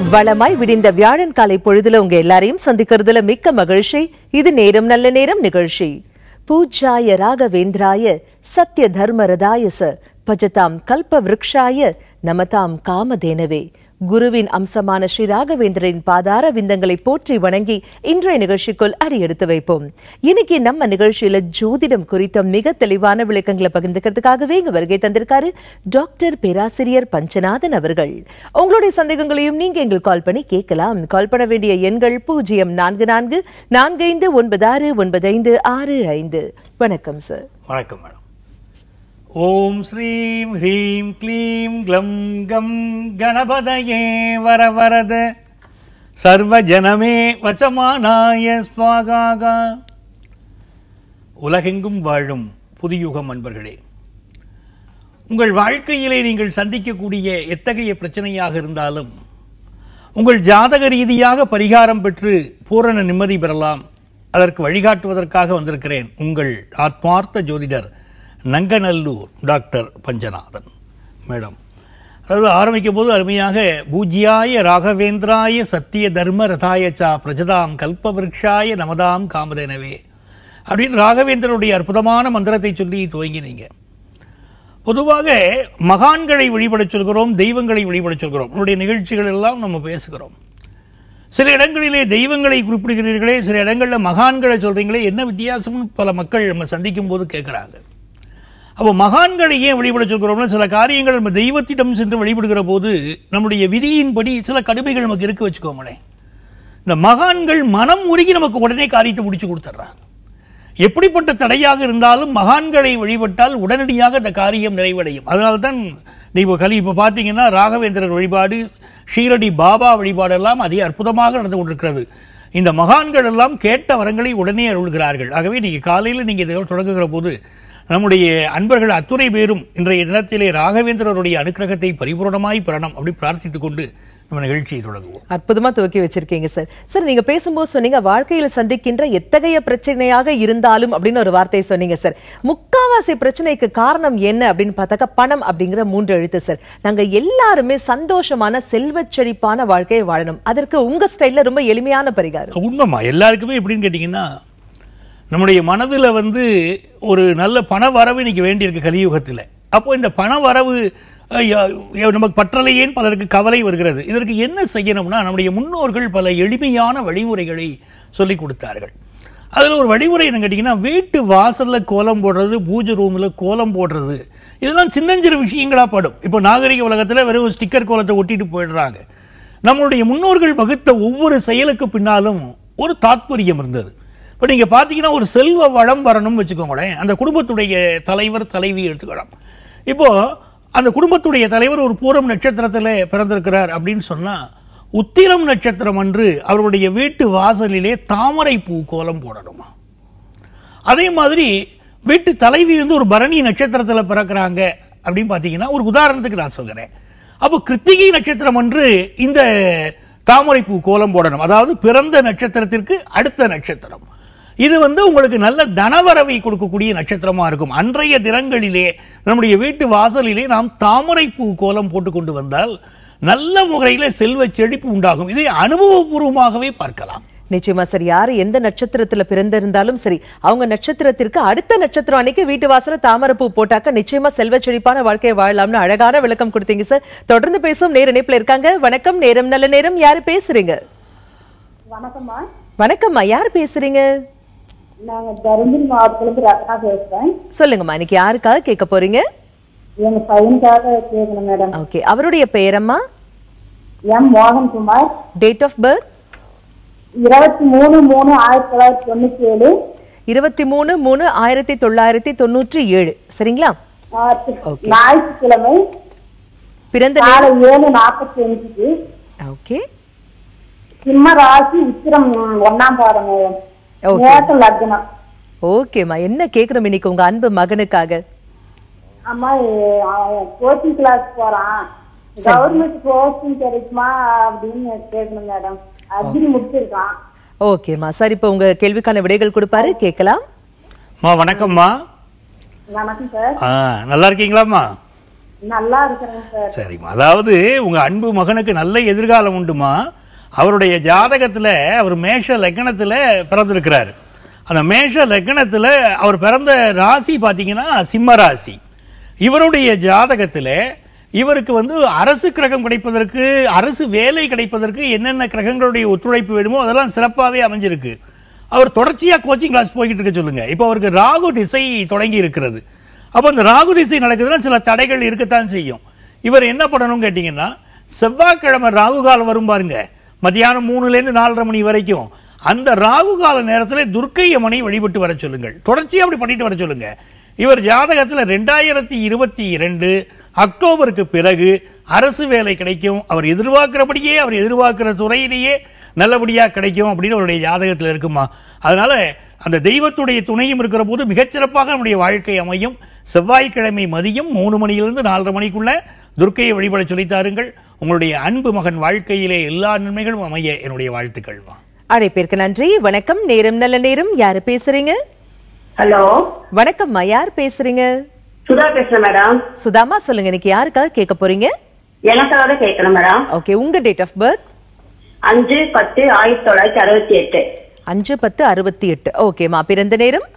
வளமாய் விடிந்த வியாழன் காலை பொழுதுல உங்க எல்லாரையும் சந்திக்கிறதுல மிக்க மகிழ்ச்சி இது நேரம் நல்ல நேரம் நிகழ்ச்சி பூஜ்யாய ராகவேந்திராய சத்ய தர்மரதாய ச பஜதாம் கல்ப விருக்ஷாய நமதாம் காமதேனவே குருவின் அம்சமான ஸ்ரீ ராகவேந்திரரின் பாதார விந்தங்களை போற்றி வணங்கி இன்றைய நிகழ்ச்சிக்குள் அடியெடுத்து வைப்போம் இன்னைக்கு நம்ம நிகழ்ச்சியில ஜோதிடம் குறித்த மிக தெளிவான விளக்கங்களை பகிர்ந்துக்கிறதுக்காகவே இங்க வருகை தந்திருக்காரு டாக்டர் பேராசிரியர் பஞ்சநாதன் அவர்கள் உங்களுடைய சந்தேகங்களையும் நீங்க எங்களுக்கு கால் பண்ணி கேட்கலாம் கால் பண்ண வேண்டிய எண்கள் பூஜ்ஜியம் நான்கு நான்கு நான்கு ஐந்து ஒன்பது ஆறு ஒன்பது ஐந்து ஆறு ஐந்து வணக்கம் சார் வணக்கம் மேடம் ஓம் ஸ்ரீம் ஹ்ரீம் க்ளீம் க்ளம் கம் கணபதயே வரவரத சர்வ ஜனமே வசமானாய ஸ்வாகாகா உலகெங்கும் வாழும் புதியுகம் அன்பர்களே உங்கள் வாழ்க்கையிலே நீங்கள் சந்திக்கக்கூடிய எத்தகைய பிரச்சனையாக இருந்தாலும் உங்கள் ஜாதக ரீதியாக பரிகாரம் பெற்று பூரண நிம்மதி பெறலாம் அதற்கு வழிகாட்டுவதற்காக வந்திருக்கிறேன் உங்கள் ஆத்மார்த்த ஜோதிடர் நங்கநல்லூர் டாக்டர் பஞ்சநாதன் மேடம் அதாவது ஆரம்பிக்கும் போது அருமையாக பூஜ்யாய ராகவேந்திராய சத்திய தர்ம ரதாயச்சா பிரஜதாம் கல்பவிருக்ஷாய நமதாம் காமதேனவே அப்படின்னு ராகவேந்திரனுடைய அற்புதமான மந்திரத்தை சொல்லி துவங்கினீங்க பொதுவாக மகான்களை வழிபடச் சொல்கிறோம் தெய்வங்களை வழிபடச் சொல்கிறோம் நம்முடைய நிகழ்ச்சிகள் எல்லாம் நம்ம பேசுகிறோம் சில இடங்களிலே தெய்வங்களை குறிப்பிடுகிறீர்களே சில இடங்களில் மகான்களை சொல்றீங்களே என்ன வித்தியாசம்னு பல மக்கள் நம்ம சந்திக்கும் போது கேட்குறாங்க அப்போ மகான்களை ஏன் வழிபட சொல்கிறோம்னா சில காரியங்கள் நம்ம தெய்வத்திடம் சென்று வழிபடுகிற போது நம்முடைய விதியின்படி சில கடுமைகள் நமக்கு இருக்க வச்சுக்கோங்களேன் இந்த மகான்கள் மனம் உருகி நமக்கு உடனே காரியத்தை முடிச்சு கொடுத்துட்றாங்க எப்படிப்பட்ட தடையாக இருந்தாலும் மகான்களை வழிபட்டால் உடனடியாக அந்த காரியம் நிறைவடையும் அதனால தான் இப்போ கலி இப்போ பார்த்தீங்கன்னா ராகவேந்திரர் வழிபாடு ஷீரடி பாபா வழிபாடெல்லாம் அதே அற்புதமாக நடந்து கொண்டிருக்கிறது இந்த மகான்கள் எல்லாம் கேட்ட வரங்களை உடனே அருள்கிறார்கள் ஆகவே நீங்கள் காலையில் நீங்கள் இதை தொடங்குகிற போது நம்முடைய அன்பர்கள் அத்துணை பேரும் இன்றைய தினத்திலே ராகவேந்திரருடைய அனுக்கிரகத்தை பரிபூரணமாய் பெறணும் அப்படி பிரார்த்தித்துக் கொண்டு நம்ம நிகழ்ச்சியை தொடங்குவோம் அற்புதமா துவக்கி வச்சிருக்கீங்க சார் சார் நீங்க பேசும்போது சொன்னீங்க வாழ்க்கையில சந்திக்கின்ற எத்தகைய பிரச்சனையாக இருந்தாலும் அப்படின்னு ஒரு வார்த்தையை சொன்னீங்க சார் முக்காவாசி பிரச்சனைக்கு காரணம் என்ன அப்படின்னு பார்த்தாக்கா பணம் அப்படிங்கிற மூன்று எழுத்து சார் நாங்க எல்லாருமே சந்தோஷமான செல்வச் செழிப்பான வாழ்க்கையை வாழணும் அதற்கு உங்க ஸ்டைல்ல ரொம்ப எளிமையான பரிகாரம் உண்மைமா எல்லாருக்குமே எப்படின்னு கேட்டிங்கன்னா நம்முடைய மனதில் வந்து ஒரு நல்ல பண வரவு இன்னைக்கு வேண்டியிருக்கு கலியுகத்தில் அப்போ இந்த பண வரவு அஹ், ய- ய- நமக்கு பற்றலையேன்னு பலருக்கு கவலை வருகிறது இதற்கு என்ன செய்யணும்னா நம்முடைய முன்னோர்கள் பல எளிமையான வழிமுறைகளை சொல்லிக் கொடுத்தார்கள் அதில் ஒரு வழிமுறை என்ன கேட்டிங்கன்னா வீட்டு வாசலில் கோலம் போடுறது பூஜை ரூமில் கோலம் போடுறது இதெல்லாம் சின்னஞ்சிறு விஷயங்களாக படும் இப்போ நாகரிக உலகத்தில் வெறும் ஸ்டிக்கர் கோலத்தை ஒட்டிட்டு போயிடுறாங்க நம்மளுடைய முன்னோர்கள் வகுத்த ஒவ்வொரு செயலுக்கு பின்னாலும் ஒரு தாத்பரியம் இருந்தது இப்போ நீங்கள் பார்த்தீங்கன்னா ஒரு செல்வ வளம் வரணும்னு வச்சுக்கோங்களேன் அந்த குடும்பத்துடைய தலைவர் தலைவி எடுத்துக்கலாம் இப்போ அந்த குடும்பத்துடைய தலைவர் ஒரு பூரம் நட்சத்திரத்தில் பிறந்திருக்கிறார் அப்படின்னு சொன்னால் உத்திரம் நட்சத்திரம் அன்று அவருடைய வீட்டு வாசலிலே தாமரை பூ கோலம் போடணுமா அதே மாதிரி வீட்டு தலைவி வந்து ஒரு பரணி நட்சத்திரத்தில் பிறக்கிறாங்க அப்படின்னு பார்த்தீங்கன்னா ஒரு உதாரணத்துக்கு நான் சொல்கிறேன் அப்போ கிருத்திகை நட்சத்திரம் அன்று இந்த தாமரைப்பூ கோலம் போடணும் அதாவது பிறந்த நட்சத்திரத்திற்கு அடுத்த நட்சத்திரம் இது வந்து உங்களுக்கு நல்ல தனவரவை கொடுக்கக்கூடிய நட்சத்திரமா இருக்கும் அன்றைய தினங்களிலே நம்முடைய வீட்டு வாசலிலே நாம் தாமரைப்பூ கோலம் போட்டு கொண்டு வந்தால் நல்ல முறையில் செல்வ செழிப்பு உண்டாகும் இதை அனுபவபூர்வமாகவே பார்க்கலாம் நிச்சயமா சார் யாரு எந்த நட்சத்திரத்துல பிறந்திருந்தாலும் சரி அவங்க நட்சத்திரத்திற்கு அடுத்த நட்சத்திரம் அன்னைக்கு வீட்டு வாசல தாமரைப்பூ போட்டாக்க நிச்சயமா செல்வ செழிப்பான வாழ்க்கையை வாழலாம்னு அழகான விளக்கம் கொடுத்தீங்க சார் தொடர்ந்து பேசும் நேர இணைப்புல இருக்காங்க வணக்கம் நேரம் நல்ல நேரம் யாரு பேசுறீங்க வணக்கம்மா வணக்கம்மா யார் பேசுறீங்க நாங்க தருமபுரி மாவட்டத்திலிருந்து ரத்னா பேசுறேன் சொல்லுங்கம்மா இன்னைக்கு யாருக்காக கேட்க போறீங்க எங்க பையனுக்காக கேட்கணும் மேடம் ஓகே அவருடைய பெயரம்மா M Mohankumar date of birth இருபத்தி மூணு மூணு ஆயிரத்தி தொள்ளாயிரத்தி தொண்ணூத்தி ஏழு இருபத்தி மூணு மூணு ஆயிரத்தி தொள்ளாயிரத்தி தொண்ணூற்றி ஏழு சரிங்களா ஆஹ் தி- ஞாயிற்றுக்கிழமை பிறந்த நே- காலை ஏழு நாற்பத்தி அஞ்சுக்கு ஓகே சிம்ம ராசி உத்திரம் ஒன்னாம் பாடம் மேடம் Okay. நேற்று லக்னம் ஓகேம்மா என்ன கேட்கணும் இன்னைக்கு உங்க அன்பு மகனுக்காக அம்மா கோச்சிங் கிளாஸ் போறான் கவர்மெண்ட் கோச்சிங் கிடைக்குமா அப்படின்னு கேட்கணும் மேடம் அக்ரி முடிச்சிருக்கான் ஓகேம்மா சார் இப்போ உங்க கேள்விக்கான விடைகள் கொடுப்பாரு கேட்கலாம் அம்மா வணக்கம்மா வணக்கம் சார் ஆ நல்லா இருக்கீங்களாம்மா நல்லா இருக்கிறேன் சார் சரிம்மா அதாவது உங்க அன்பு மகனுக்கு நல்ல எதிர்காலம் உண்டுமா அவருடைய ஜாதகத்துல அவர் மேஷ லக்னத்துல பிறந்திருக்கிறாரு அந்த மேஷ லக்னத்துல அவர் பிறந்த ராசி பாத்தீங்கன்னா சிம்ம ராசி இவருடைய ஜாதகத்துல இவருக்கு வந்து அரசு கிரகம் கிடைப்பதற்கு அரசு வேலை கிடைப்பதற்கு என்னென்ன கிரகங்களுடைய ஒத்துழைப்பு வேணுமோ அதெல்லாம் சிறப்பாகவே அமைஞ்சிருக்கு அவர் தொடர்ச்சியா கோச்சிங் கிளாஸ் போய்கிட்டு இருக்க சொல்லுங்க இப்போ அவருக்கு ராகு திசை தொடங்கி இருக்கிறது அப்போ இந்த ராகு திசை நடக்குதுன்னா சில தடைகள் இருக்கத்தான் செய்யும் இவர் என்ன பண்ணணும்னு கேட்டிங்கன்னா செவ்வாய்க்கிழமை ராகு காலம் வரும் பாருங்க மத்தியானம் மூணுலேருந்து நாலரை மணி வரைக்கும் அந்த ராகு கால நேரத்தில் துர்க்கை அம்மனை வழிபட்டு வர சொல்லுங்கள் தொடர்ச்சியாக அப்படி பண்ணிட்டு வர சொல்லுங்க இவர் ஜாதகத்தில் ரெண்டாயிரத்தி இருபத்தி இரண்டு அக்டோபருக்கு பிறகு அரசு வேலை கிடைக்கும் அவர் எதிர்பார்க்கிறபடியே அவர் எதிர்பார்க்கிற துறையிலேயே நல்லபடியாக கிடைக்கும் அப்படின்னு அவருடைய ஜாதகத்தில் இருக்குமா அதனால அந்த தெய்வத்துடைய துணையும் இருக்கிற போது மிகச்சிறப்பாக நம்முடைய வாழ்க்கை அமையும் செவ்வாய்க்கிழமை மதியம் மூணு மணியிலிருந்து நாலரை மணிக்குள்ள துர்க்கையை வழிபட சொல்லித்தாருங்கள் உங்களுடைய அன்பு மகன் வாழ்க்கையிலே எல்லா நன்மைகளும் அமைய என்னுடைய வாழ்த்துக்கள்மா அழைப்பிற்கு நன்றி வணக்கம் நேரம் நல்ல நேரம் யாரு பேசுறீங்க ஹலோ வணக்கம்மா யார் பேசுறீங்க சுதா பேசுறேன் மேடம் சுதாமா சொல்லுங்க இன்னைக்கு யாருக்காக கேட்க போறீங்க எனக்காக கேட்கணும் மேடம் ஓகே உங்க டேட் ஆஃப் பர்த் அஞ்சு பத்து ஆயிரத்தி தொள்ளாயிரத்தி அறுபத்தி எட்டு அஞ்சு பத்து அறுபத்தி எட்டு ஓகேம்மா பிறந்த நேரம்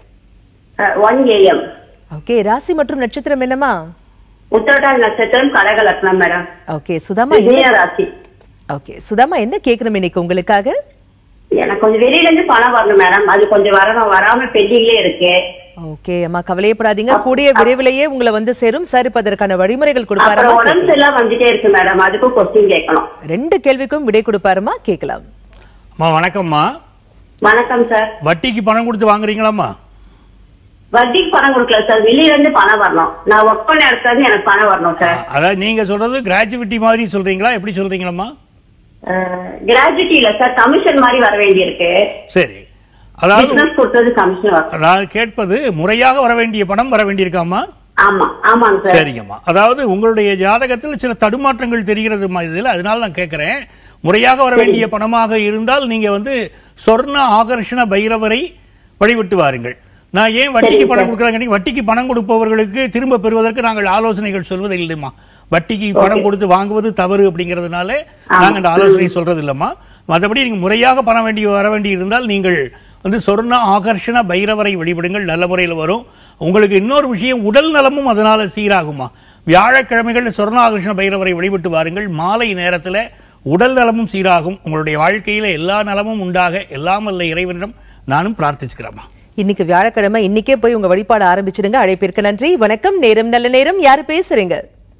ஒன் ஏஎம் ஓகே ராசி மற்றும் நட்சத்திரம் என்னம்மா உத்திரட்டாதி நட்சத்திரம் கடகலக்னம் மேடம் ஓகே சுதாமா என்ன- விஜய ராசி ஓகே சுதாமா என்ன கேட்கணும் இன்னைக்கு உங்களுக்காக எனக்கு கொஞ்சம் வெளியில இருந்து பணம் வரணும் மேடம் அது கொஞ்சம் வரணும் வராம பெண்டிங்லயே இருக்கு ஓகே அம்மா கவலையப்படாதீங்க கூடிய விரைவிலேயே உங்களை வந்து சேரும் சார் இப்ப அதற்கான வழிமுறைகள் அப்புறம் கொடுப்பாரமா உடம்பு சரியில்லாம் வந்துட்டே இருக்கு மேடம் அதுக்கும் கொஸ்டின் கேட்கணும் ரெண்டு கேள்விக்கும் விடை கொடுப்பாருமா கேட்கலாம் அம்மா வணக்கம்மா வணக்கம் சார் வட்டிக்கு பணம் கொடுத்து வாங்குறீங்களாம்மா வட்டிக்கு பணம் கொடுக்கல சார் வெளியில இருந்து பணம் வரணும் நான் ஒர்க் பண்ண இடத்துல இருந்து எனக்கு பணம் வரணும் சார் அதாவது நீங்க சொல்றது கிராஜுவிட்டி மாதிரி சொல்றீங்களா எப்படி சொல்றீங்களாம்மா கிராஜுவிட்டி இல்ல சார் கமிஷன் மாதிரி வர வேண்டியிருக்கு சரி அதாவது பிசினஸ் கொடுத்தது கமிஷன் வரும் நான் கேட்பது முறையாக வர வேண்டிய பணம் வர வேண்டியிருக்காமா ஆமா ஆமாங்க சார் சரிங்கம்மா அதாவது உங்களுடைய ஜாதகத்தில் சில தடுமாற்றங்கள் தெரிகிறதுமா இதில் அதனால நான் கேட்கிறேன் முறையாக வர வேண்டிய பணமாக இருந்தால் நீங்க வந்து சொர்ண ஆகர்ஷண பைரவரை வழிபட்டு வாருங்கள் நான் ஏன் வட்டிக்கு பணம் கொடுக்குறாங்க வட்டிக்கு பணம் கொடுப்பவர்களுக்கு திரும்ப பெறுவதற்கு நாங்கள் ஆலோசனைகள் சொல்வது இல்லைம்மா வட்டிக்கு பணம் கொடுத்து வாங்குவது தவறு அப்படிங்கிறதுனால நாங்க அந்த ஆலோசனை சொல்றது இல்லைம்மா மற்றபடி நீங்க முறையாக பணம் வேண்டி வர வேண்டி இருந்தால் நீங்கள் வந்து சொர்ண ஆகர்ஷண பைரவரை வழிபடுங்கள் நல்ல முறையில் வரும் உங்களுக்கு இன்னொரு விஷயம் உடல் நலமும் அதனால சீராகுமா வியாழக்கிழமைகள் சொர்ண ஆகர்ஷண பைரவரை வழிபட்டு வாருங்கள் மாலை நேரத்தில் உடல் நலமும் சீராகும் உங்களுடைய வாழ்க்கையில எல்லா நலமும் உண்டாக எல்லாம் வல்ல இறைவனிடம் நானும் பிரார்த்திச்சுக்கிறேம்மா இன்னைக்கு வியாழக்கிழமை இன்னைக்கே போய் உங்க வழிபாடு ஆரம்பிச்சிடுங்க அழைப்பிற்கு நன்றி வணக்கம் நேரம் நல்ல நேரம் யாரு பேசுறீங்க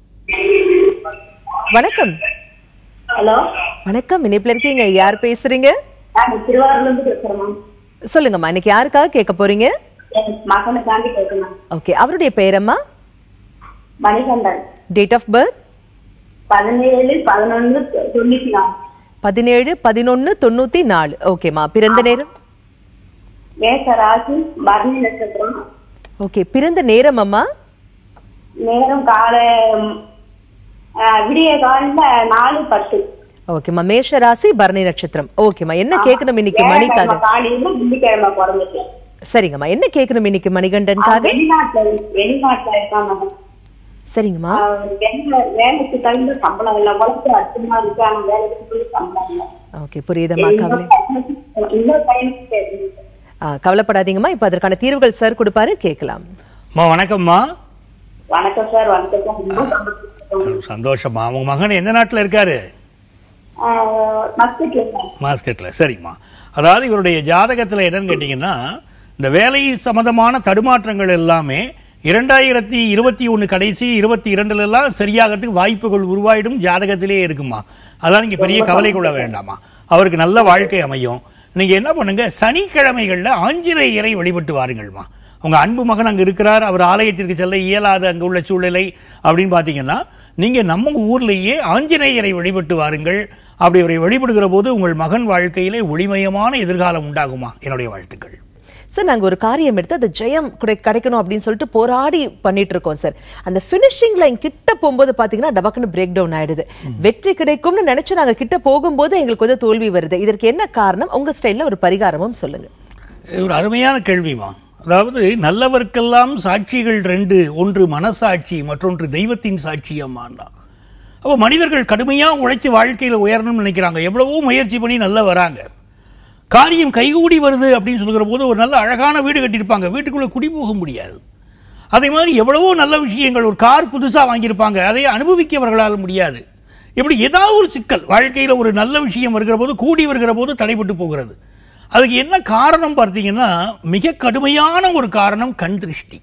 வணக்கம் ஹலோ வணக்கம் இணைப்புல இருக்கீங்க யார் பேசுறீங்க திருவாரூர்ல இருந்து பேசுறேன் மேம் சொல்லுங்கம்மா இன்னைக்கு யாருக்காக கேட்க போறீங்க என் மகனுக்காண்டி கேட்கணும் ஓகே அவருடைய பெயரம்மா மணிகண்டன் டேட் ஆஃப் பர்த் பதினேழு பதினொன்னு தொண்ணூத்தி நாலு பதினேழு பதினொன்னு தொண்ணூத்தி நாலு ஓகேம்மா பிறந்த நேரம் மேச ராசி பரணி நட்சத்திரம் ஓகே பிறந்த நேரம் அம்மா நேரம் காலை ஆஹ், விடிய காலையில நாலு பத்து ஓகேம்மா மேஷ ராசி பரணி நட்சத்திரம் ஓகேம்மா என்ன கேட்கணும் இன்னைக்கு மணிக்காக வியாழக்கிழமை காலையில வெள்ளிக்கிழமை பிறந்துச்சு சரிங்கம்மா என்ன கேட்கணும் இன்னைக்கு மணிகண்டனுக்காக வெளிநாட்டுல வெளிநாட்டுல இருக்கான் மேடம் சரிங்கம்மா வேலை வேலைக்கு தகுந்த சம்பளம் இல்லை உழைப்பு அதிகமா இருக்கு ஆனா வேலைக்கு போய் சம்பளம் இல்லை ஓகே புரியுதம்மா கவலை இன்னொரு பையனுக்கு தெரியுது. ஆ, கவலைப்படாதீங்கம்மா இப்ப அதற்கான தீர்வுகள் சார் கொடுப்பாரு கேட்கலாம் அம்மா வணக்கம்மா வணக்கம் சார் வணக்கம் சார் ரொம்ப சந்தோஷம். சந்தோஷமா உங்க மகன் எந்த நாட்டில் இருக்காரு ஆஹ், மஸ்கட்ல சார் மாஸ்கெட்டில் சரிம்மா அதாவது இவருடைய ஜாதகத்தில் என்னன்னு கேட்டிங்கன்னா இந்த வேலை சம்பந்தமான தடுமாற்றங்கள் எல்லாமே இரண்டாயிரத்தி இருபத்தி ஒன்று கடைசி இருபத்தி இரண்டுல எல்லாம் சரியாகிறதுக்கு வாய்ப்புகள் உருவாயிடும் ஜாதகத்திலே இருக்குமா அதான் நீங்க பெரிய கவலை கொள்ள வேண்டாமா அவருக்கு நல்ல வாழ்க்கை அமையும் நீங்க என்ன பண்ணுங்க சனிக்கிழமைகள்ல ஆஞ்சநேயரை வழிபட்டு வாருங்கள்மா உங்க அன்பு மகன் அங்க இருக்கிறார் அவர் ஆலயத்திற்கு செல்ல இயலாத அங்க உள்ள சூழ்நிலை அப்படின்னு பாத்தீங்கன்னா நீங்க நம்ம ஊர்லயே ஆஞ்சநேயரை வழிபட்டு வாருங்கள் அப்படி அவரை வழிபடுகிற போது உங்கள் மகன் வாழ்க்கையிலே ஒளிமயமான எதிர்காலம் உண்டாகுமா என்னுடைய வாழ்த்துக்கள் சார் நாங்க ஒரு காரியம் எடுத்து அது ஜெயம் கிடை- கிடைக்கணும் அப்படின்னு சொல்லிட்டு போராடி பண்ணிட்டு இருக்கோம் சார் அந்த ஃபினிஷிங் லைன் கிட்ட போகும்போது பாத்தீங்கன்னா டபக்குன்னு பிரேக் டவுன் ஆயிடுது வெற்றி கிடைக்கும்னு நினைச்சு நாங்க கிட்ட போகும்போது எங்களுக்கு வந்து தோல்வி வருது இதற்கு என்ன காரணம் உங்க ஸ்டைல்ல ஒரு பரிகாரமும் சொல்லுங்க இது ஒரு அருமையான கேள்விமா அதாவது நல்லவர்க்கெல்லாம் சாட்சிகள் ரெண்டு ஒன்று மனசாட்சி மற்றொன்று தெய்வத்தின் சாட்சி அம்மாண்டா அப்போ மனிதர்கள் கடுமையாக உழைச்சி வாழ்க்கையில் உயரணும்னு நினைக்கிறாங்க எவ்வளவோ முயற்சி பண்ணி நல்லா வராங்க காரியம் கைகூடி வருது அப்படின்னு சொல்கிற போது ஒரு நல்ல அழகான வீடு கட்டியிருப்பாங்க வீட்டுக்குள்ளே குடி போக முடியாது அதே மாதிரி எவ்வளவோ நல்ல விஷயங்கள் ஒரு கார் புதுசாக வாங்கியிருப்பாங்க அதை அனுபவிக்க அவர்களால் முடியாது இப்படி ஏதாவது ஒரு சிக்கல் வாழ்க்கையில் ஒரு நல்ல விஷயம் வருகிற போது கூடி வருகிற போது தடைபட்டு போகிறது அதுக்கு என்ன காரணம் பார்த்தீங்கன்னா மிக கடுமையான ஒரு காரணம் கண் திருஷ்டி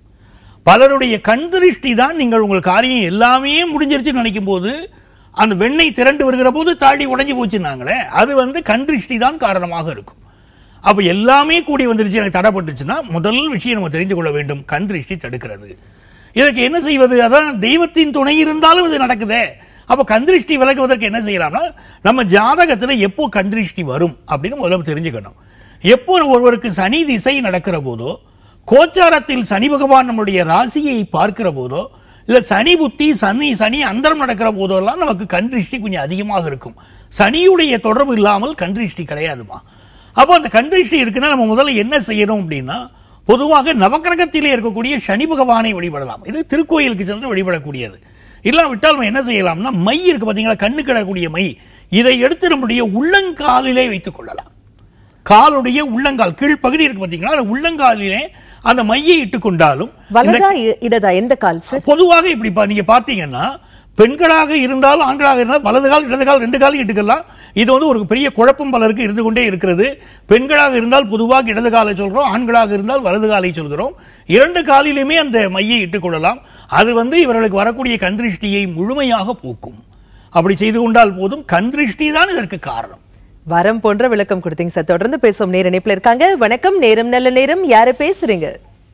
பலருடைய கண் திருஷ்டி தான் நீங்கள் உங்கள் காரியம் எல்லாமே முடிஞ்சிருச்சுன்னு நினைக்கும் போது அந்த வெண்ணெய் திரண்டு வருகிற போது தாடி உடைஞ்சு போச்சுன்னாங்களே அது வந்து கண் திருஷ்டி தான் காரணமாக இருக்கும் அப்போ எல்லாமே கூடி வந்துருச்சு எனக்கு தடைப்பட்டுச்சுன்னா முதல் விஷயம் நம்ம தெரிந்து கொள்ள வேண்டும் கண் திருஷ்டி தடுக்கிறது இதற்கு என்ன செய்வது அதான் தெய்வத்தின் துணை இருந்தாலும் இது நடக்குதே அப்போ கந்திருஷ்டி விலகுவதற்கு என்ன செய்யலாம்னா நம்ம ஜாதகத்தில் எப்போ கந்திருஷ்டி வரும் அப்படின்னு முதல்ல தெரிஞ்சுக்கணும் எப்போ ஒருவருக்கு சனி திசை நடக்கிற போதோ கோச்சாரத்தில் சனி பகவான் நம்முடைய ராசியை பார்க்கிற போதோ இல்லை சனி புத்தி சனி சனி அந்தரம் நடக்கிற போதெல்லாம் நமக்கு கண் திருஷ்டி கொஞ்சம் அதிகமாக இருக்கும் சனியுடைய தொடர்பு இல்லாமல் கண் திருஷ்டி கிடையாதுமா அப்போ அந்த கண் திருஷ்டி இருக்குன்னா நம்ம முதல்ல என்ன செய்யணும் அப்படின்னா பொதுவாக நவக்கிரகத்திலே இருக்கக்கூடிய சனி பகவானை வழிபடலாம் இது திருக்கோயிலுக்கு சென்று வழிபடக்கூடியது இல்லாவிட்டால் நம்ம என்ன செய்யலாம்னா மை இருக்கு பார்த்தீங்களா கண்ணு கிடக்கூடிய மை இதை எடுத்து நம்முடைய உள்ளங்காலிலே வைத்துக் கொள்ளலாம் காலுடைய உள்ளங்கால் கீழ்ப்பகுதி இருக்கு பார்த்தீங்களா அந்த உள்ளங்காலிலே அந்த மையை இட்டு கொண்டாலும் வலதா இ- இடதா எந்த கால் சார் பொதுவாக இப்படி பா- நீங்க பார்த்தீங்கன்னா பெண்களாக இருந்தாலும் ஆண்களாக இருந்தாலும் வலது கால் இடது கால் ரெண்டு காலும் இட்டுக்கலாம் இது வந்து ஒரு பெரிய குழப்பம் பலருக்கு இருந்து கொண்டே இருக்கிறது பெண்களாக இருந்தால் பொதுவாக இடது காலை சொல்கிறோம் ஆண்களாக இருந்தால் வலது காலை சொல்கிறோம் இரண்டு காலிலுமே அந்த மையை இட்டுக்கொள்ளலாம் அது வந்து இவர்களுக்கு வரக்கூடிய கந்திருஷ்டியை முழுமையாக போக்கும் அப்படி செய்து கொண்டால் போதும் கந்திருஷ்டி தான் இதற்கு காரணம் வரம் போன்ற விளக்கம் கொடுத்தீங்க சார் தொடர்ந்து பேசுவோம் நேர இணைப்புல இருக்காங்க வணக்கம் நேரம் நல்ல நேரம் யாரு பேசுறீங்க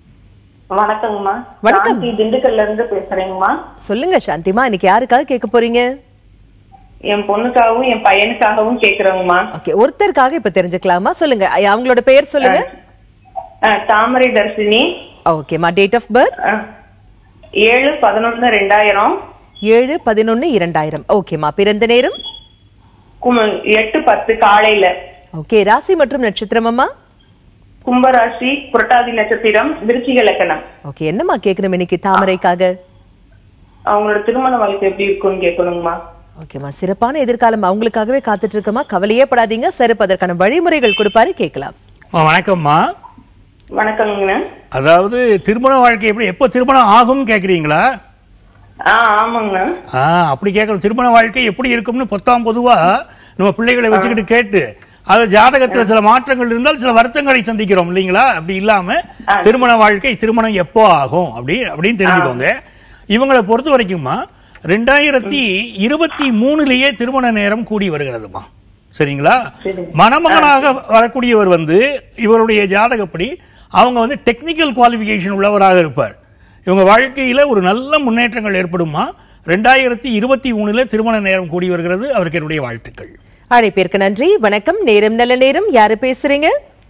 வணக்கங்கம்மா வணக்கம். சாந்தி திண்டுக்கல்ல இருந்து பேசுறேங்கம்மா சொல்லுங்க சாந்திமா இன்னைக்கு யாருக்காக கேட்க போறீங்க என் பொண்ணுக்காகவும் என் பையனுக்காகவும் கேக்குறேங்கம்மா ஓகே ஒருத்தருக்காக இப்ப தெரிஞ்சுக்கலாமா சொல்லுங்க ஐ- அவங்களோட பெயர் சொல்லுங்க அஹ், தாமரை தர்ஷினி ஓகேமா டேட் ஆஃப் பர்த் அஹ், ஏழு பதினொன்னு ரெண்டாயிரம் ஏழு பதினொன்னு இரண்டாயிரம் ஓகேமா பிறந்த நேரம் கும்- எட்டு பத்து காலையில ஓகே ராசி மற்றும் நட்சத்திரம் அம்மா கும்பராசி புரட்டாதி நட்சத்திரம் விருச்சிக லக்கணம் ஓகே என்னம்மா கேட்கணும் இன்னைக்கு தாமரைக்காக அவங்களோட திருமண வாழ்க்கை எப்படி இருக்கும்னு கேட்கணுங்கம்மா ஓகேம்மா சிறப்பான எதிர்காலம் அவங்களுக்காகவே காத்துட்டு இருக்கமா கவலையே படாதீங்க சிறப்பு அதற்கான வழிமுறைகள் கொடுப்பாரு கேட்கலாம் அம்மா, வணக்கம்மா வணக்கங்கண்ணா அதாவது திருமண வாழ்க்கை எப்படி எப்போ திருமணம் ஆகும்னு கேட்குறீங்களா ஆ ஆமாங்கண்ணா ஆ அப்படி கேட்கணும் திருமண வாழ்க்கை எப்படி இருக்கும்னு பொத்தாம் பொதுவா நம்ம பிள்ளைகளை வச்சுக்கிட்டு கேட்டு அது ஜாதகத்துல சில மாற்றங்கள் இருந்தால் சில வருத்தங்களை சந்திக்கிறோம் இல்லைங்களா அப்படி இல்லாம திருமண வாழ்க்கை திருமணம் எப்போ ஆகும் அப்படி அப்படின்னு தெரிஞ்சுக்கோங்க இவங்களை பொறுத்த வரைக்குமா ரெண்டாயிரத்தி இருபத்தி மூணுலயே திருமண நேரம் கூடி வருகிறதுமா சரிங்களா மணமகனாக வரக்கூடியவர் வந்து இவருடைய ஜாதகப்படி அவங்க வந்து டெக்னிக்கல் குவாலிஃபிகேஷன் உள்ளவராக இருப்பார் இவங்க வாழ்க்கையில ஒரு நல்ல முன்னேற்றங்கள் ஏற்படுமா ரெண்டாயிரத்தி இருபத்தி மூணுல திருமண நேரம் கூடி வருகிறது அவருக்கு என்னுடைய வாழ்த்துக்கள் அழைப்பிற்கு நன்றி வணக்கம் நேரம் நல்ல நேரம் யாரு பேசுறீங்க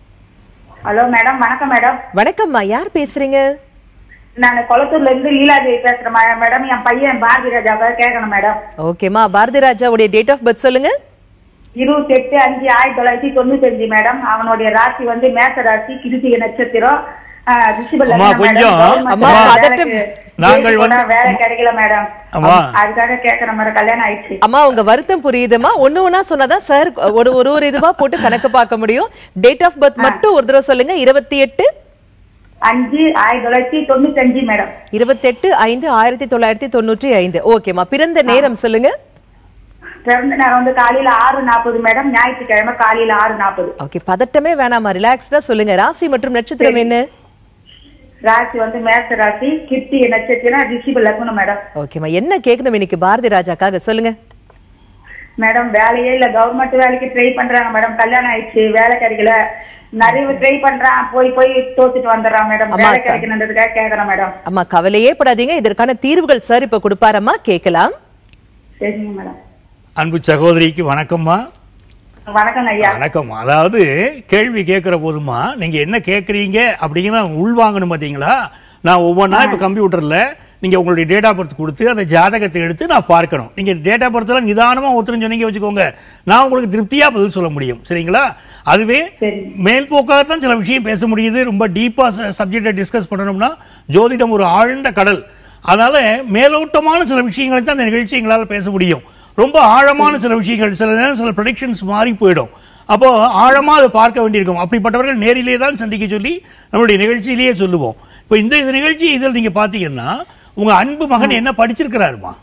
ஹலோ மேடம் வணக்கம் மேடம் வணக்கம்மா யார் பேசுறீங்க நான் குளத்தூர்ல இருந்து லீலாதேவி பேசுறேன் மே- மேடம் என் பையன் பாரதி ராஜாவை கேட்கணும் மேடம் ஓகேம்மா பாரதி ராஜாவுடைய டேட் ஆஃப் பர்த் சொல்லுங்க இருபத்தி எட்டு அஞ்சு ஆயிரத்தி தொள்ளாயிரத்தி தொண்ணூத்தி அஞ்சு மேடம் அவனுடைய ராசி வந்து மேச ராசி கிருத்திகை நட்சத்திரம் ஆஹ், ரிஷப அம்மா, லக்னம் மேடம். கொஞ்சம். கவர்மெண்ட் அம்மா, வேலை பதட்டம். வேலைக்கு நாங்கள் போனா வந்து- வேலை கிடைக்கல மேடம் அம்மா. அதுக்காக கேட்கற மேடம் கல்யாணம் ஆயிடுச்சு அம்மா உங்க வருத்தம் புரியுதுமா ஒண்ணு ஒண்ணா சொன்னாதான் சார் ஒரு ஒரு ஒரு இதுவா போட்டு கணக்கு பார்க்க முடியும் டேட் ஆஃப் பர்த் மட்டும் ஒரு தடவை சொல்லுங்க இருபத்தி எட்டு அஞ்சு ஆயிரத்தி தொள்ளாயிரத்தி தொண்ணூத்தி அஞ்சு மேடம் இருபத்தெட்டு ஐந்து ஆயிரத்தி தொள்ளாயிரத்தி தொண்ணூற்றி ஐந்து ஓகேம்மா பிறந்த நேரம் சொல்லுங்க பிறந்த நேரம் வந்து காலையில ஆறு நாற்பது மேடம் ஞாயிற்றுக்கிழமை காலையில ஆறு நாற்பது ஓகே பதட்டமே வேணாமா ரிலாக்ஸ்டா சொல்லுங்க ராசி மற்றும் நட்சத்திரம் என்ன ராசி வந்து மேச ராசி கிருத்திகை நட்சத்திரம் ரிஷிப லக்னம் மேடம் ஓகேம்மா என்ன கேட்கணும் இன்னைக்கு பாரதி ராஜாக்காக சொல்லுங்க மேடம் வேலையே இல்ல கவர்மெண்ட் வேலைக்கு ட்ரை பண்றாங்க மேடம் கல்யாணம் ஆயிடுச்சு வேலை கிடைக்கல நிறைய ட்ரை பண்றான் போய் போய் தோத்துட்டு வந்துடுறான் மேடம் அம்மா, வேலை அக்கா. கிடைக்கணுன்றதுக்காக கேக்குறேன் மேடம் அம்மா கவலையே படாதீங்க இதற்கான தீர்வுகள் சார் இப்ப கொடுப்பாரம்மா கேட்கலாம் சரிங்க மேடம் அன்பு சகோதரிக்கு வணக்கம்மா வணக்கம் ஐயா வணக்கம் அதாவது கேள்வி கேட்கிற போதுமா நீங்க என்ன கேட்குறீங்க அப்படிங்கிற உள்வாங்கணும் பார்த்தீங்களா நான் ஒவ்வொன்றா இப்போ கம்ப்யூட்டர்ல நீங்க உங்களுடைய டேட் ஆஃப் பர்த் கொடுத்து அந்த ஜாதகத்தை எடுத்து நான் பார்க்கணும் நீங்க டேட் ஆஃப் பர்த்லாம் நிதானமா ஒருத்தரும் சொன்னீங்க வச்சுக்கோங்க நான் உங்களுக்கு திருப்தியா பதில் சொல்ல முடியும் சரிங்களா அதுவே சரி. மேல் போக்காகத்தான் சில விஷயம் பேச முடியுது ரொம்ப டீப்பா சப்ஜெக்டை டிஸ்கஸ் பண்ணணும்னா ஜோதிடம் ஒரு ஆழ்ந்த கடல் அதனால மேலோட்டமான சில விஷயங்களை தான் அந்த நிகழ்ச்சி எங்களால் பேச முடியும் ரொம்ப ஆழமான சில விஷயங்கள் சில நேரம் சில ப்ரொடிக்ஷன்ஸ் மாறி போயிடும் அப்போ ஆழமா அதை பார்க்க வேண்டியிருக்கும் அப்படிப்பட்டவர்கள் நேரிலே தான் சந்திக்க சொல்லி நம்மளுடைய நிகழ்ச்சியிலேயே சொல்லுவோம் இப்போ இந்த இந்த நிகழ்ச்சி இதில் நீங்க பார்த்தீங்கன்னா உங்க அன்பு மகன் என்ன படிச்சிருக்கிறாருமா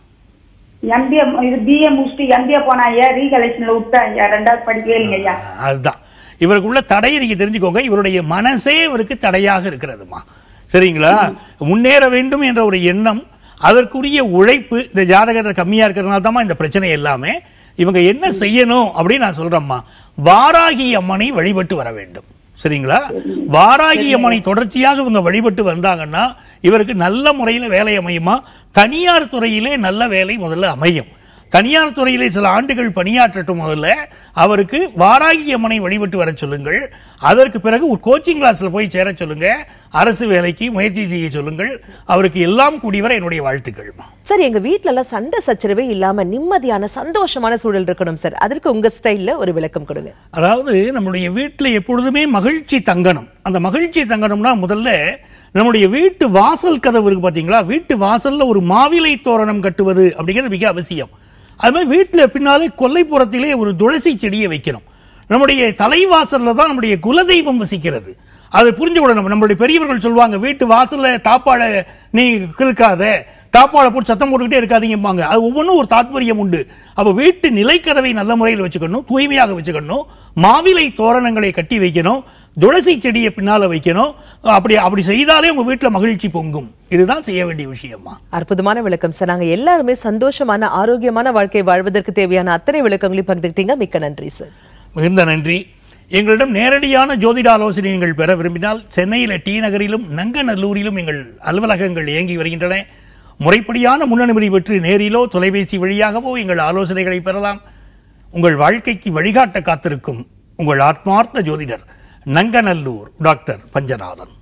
எம்பிஏ இது பிஏ முடிச்சுட்டு எம்பிஏ போனா ஐயா ரீகலெக்ஷன்ல விட்டேன் ஐயா ரெண்டாவது படிக்கவே இல்லைங்க ஐயா அதுதான் இவருக்குள்ள தடையை நீங்க தெரிஞ்சுக்கோங்க இவருடைய மனசே இவருக்கு தடையாக இருக்கிறதுமா சரிங்களா முன்னேற வேண்டும் என்ற ஒரு எண்ணம் அதற்குரிய உழைப்பு இந்த ஜாதகத்தில் கம்மியா இருக்கிறதுனால தான் இந்த பிரச்சனை எல்லாமே இவங்க என்ன செய்யணும் அப்படின்னு நான் சொல்றேம்மா வாராகி அம்மனை வழிபட்டு வர வேண்டும் சரிங்களா வாராகி அம்மனை தொடர்ச்சியாக இவங்க வழிபட்டு வந்தாங்கன்னா இவருக்கு நல்ல முறையில் வேலை அமையுமா தனியார் துறையிலே நல்ல வேலை முதல்ல அமையும் தனியார் துறையிலே சில ஆண்டுகள் பணியாற்றட்டும் முதல்ல அவருக்கு வாராகி அம்மனை வழிபட்டு வர சொல்லுங்கள் அதற்கு பிறகு ஒரு கோச்சிங் கிளாஸ்ல போய் சேர சொல்லுங்க அரசு வேலைக்கு முயற்சி செய்ய சொல்லுங்கள் அவருக்கு எல்லாம் கூடியவரை என்னுடைய வாழ்த்துக்கள் சார் எங்க வீட்ல எல்லாம் சண்டை சச்சரவே இல்லாம நிம்மதியான சந்தோஷமான சூழல் இருக்கணும் சார் அதற்கு உங்க ஸ்டைல்ல ஒரு விளக்கம் கொடுங்க அதாவது நம்முடைய வீட்டில் எப்பொழுதுமே மகிழ்ச்சி தங்கணும் அந்த மகிழ்ச்சி தங்கணும்னா முதல்ல நம்முடைய வீட்டு வாசல் கதவு இருக்கு பாத்தீங்களா வீட்டு வாசல்ல ஒரு மாவிலை தோரணம் கட்டுவது அப்படிங்கிறது மிக அவசியம் அது மாதிரி வீட்டில் பின்னாலே கொல்லைப்புறத்திலே ஒரு துளசி செடியை வைக்கணும் நம்முடைய தலைவாசல்ல தான் நம்முடைய குலதெய்வம் வசிக்கிறது அதை புரிஞ்சு விடணும் நம்மளுடைய பெரியவர்கள் சொல்லுவாங்க வீட்டு வாசல்ல தாப்பாட நீ கிறுக்காத தாப்பாளை போட்டு சத்தம் போட்டுக்கிட்டே இருக்காதீங்கம்பாங்க அது ஒவ்வொன்றும் ஒரு தாத்பரியம் உண்டு அப்போ வீட்டு நிலைக்கதவை நல்ல முறையில் வச்சுக்கணும் தூய்மையாக வச்சுக்கணும் மாவிலை தோரணங்களை கட்டி வைக்கணும் துளசி செடியை பின்னால வைக்கணும் அப்படி அப்படி செய்தாலே உங்க வீட்டுல மகிழ்ச்சி பொங்கும் இதுதான் செய்ய வேண்டிய விஷயமா அற்புதமான விளக்கம் சார் நாங்க எல்லாருமே சந்தோஷமான ஆரோக்கியமான வாழ்க்கை வாழ்வதற்கு தேவையான அத்தனை விளக்கங்களையும் பகிர்ந்துக்கிட்டீங்க மிக்க நன்றி சார் மிகுந்த நன்றி எங்களிடம் நேரடியான ஜோதிட ஆலோசனை நீங்கள் பெற விரும்பினால் சென்னையில் டி நகரிலும் நங்கநல்லூரிலும் எங்கள் அலுவலகங்கள் இயங்கி வருகின்றன முறைப்படியான முன்னனுமதி பெற்று நேரிலோ தொலைபேசி வழியாகவோ எங்கள் ஆலோசனைகளை பெறலாம் உங்கள் வாழ்க்கைக்கு வழிகாட்ட காத்திருக்கும் உங்கள் ஆத்மார்த்த ஜோதிடர் நங்கநல்லூர் டாக்டர் பஞ்சநாதன்